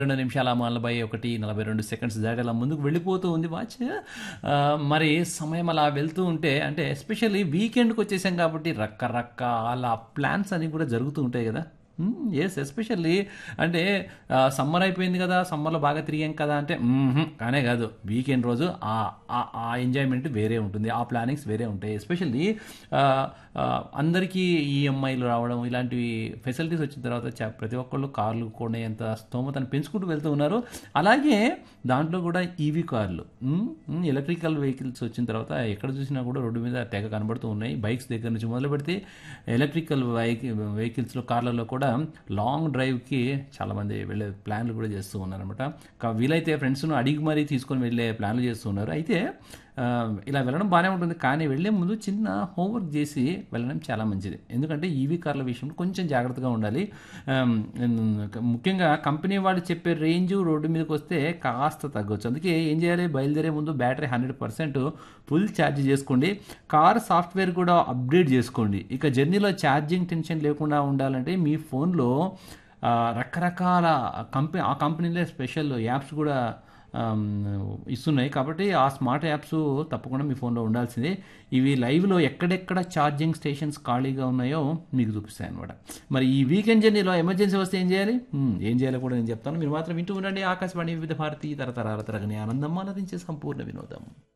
రెండు నిమిషాల నలభై ఒకటి నలభై రెండు సెకండ్స్ దాటి అలా ముందుకు వెళ్ళిపోతూ ఉంది వాచ్ ఆ, మరి సమయం అలా వెళ్తూ ఉంటే అంటే ఎస్పెషల్లీ వీకెండ్కి వచ్చేసాం కాబట్టి రకరకాల ప్లాన్స్ అని కూడా జరుగుతూ ఉంటాయి కదా ఎస్ ఎస్పెషల్లీ అంటే సమ్మర్ అయిపోయింది కదా సమ్మర్లో బాగా తిరిగాం కదా అంటే మ్మ్హ్, కానే కాదు వీకెండ్ రోజు ఆ ఆ- ఆ ఎంజాయ్మెంట్ వేరే ఉంటుంది ఆ ప్లానింగ్స్ వేరే ఉంటాయి ఎస్పెషల్లీ అందరికీ ఈఎంఐలు రావడం ఇలాంటివి ఫెసిలిటీస్ వచ్చిన తర్వాత చ- ప్రతి ఒక్కళ్ళు కార్లు కొనేంత స్తోమతను పెంచుకుంటూ వెళ్తూ ఉన్నారు అలాగే దాంట్లో కూడా ఈవీ కార్లు ఎలక్ట్రికల్ వెహికల్స్ వచ్చిన తర్వాత ఎక్కడ చూసినా కూడా రోడ్డు మీద తెగ కనబడుతూ ఉన్నాయి బైక్స్ దగ్గర నుంచి మొదలు పెడితే ఎలక్ట్రికల్ వెహికల్ వెహికల్స్లో కార్లలో కూడా లాంగ్ డ్రైవ్కి చాలామంది వెళ్ళే ప్లాన్లు కూడా చేస్తూ ఉన్నారనమాట కా- వీలైతే ఫ్రెండ్స్ను అడిగి మరీ తీసుకొని వెళ్ళే ప్లాన్లు చేస్తూ ఉన్నారు అయితే ఆ, ఇలా వెళ్ళడం బాగానే ఉంటుంది కానీ వెళ్ళే ముందు చిన్న హోంవర్క్ చేసి వెళ్ళడం చాలా మంచిది ఎందుకంటే ఈవీ కార్ల విషయంలో కొంచెం జాగ్రత్తగా ఉండాలి ఆమ్, ముఖ్యంగా కంపెనీ వాళ్ళు చెప్పే రేంజ్ రోడ్డు మీదకి వస్తే కాస్త తగ్గొచ్చు అందుకే ఏం చేయాలి బయలుదేరే ముందు battery hundred percent full charge చేసుకోండి కార్ సాఫ్ట్వేర్ కూడా అప్డేట్ చేసుకోండి ఇక జర్నీలో ఛార్జింగ్ టెన్షన్ లేకుండా ఉండాలంటే మీ ఫోన్లో ఆ, రకరకాల కంపెనీ ఆ కంపెనీలే స్పెషల్ యాప్స్ కూడా ఆమ్, ఇస్తున్నాయి కాబట్టి ఆ స్మార్ట్ యాప్స్ తప్పకుండా మీ ఫోన్లో ఉండాల్సిందే ఇవి లైవ్లో ఎక్కడెక్కడ ఛార్జింగ్ స్టేషన్స్ ఖాళీగా ఉన్నాయో మీకు చూపిస్తాయి అనమాట మరి ఈ వీకెండ్ జర్నీలో ఎమర్జెన్సీ వస్తే ఏం చేయాలి హ్మ్, ఏం చేయాలో కూడా నేను చెప్తాను మీరు మాత్రం వింటూ ఉండండి ఆకాశవాణి వివిధ భారతి తరతరాల తరగని ఆనందం ఆనందించే సంపూర్ణ వినోదం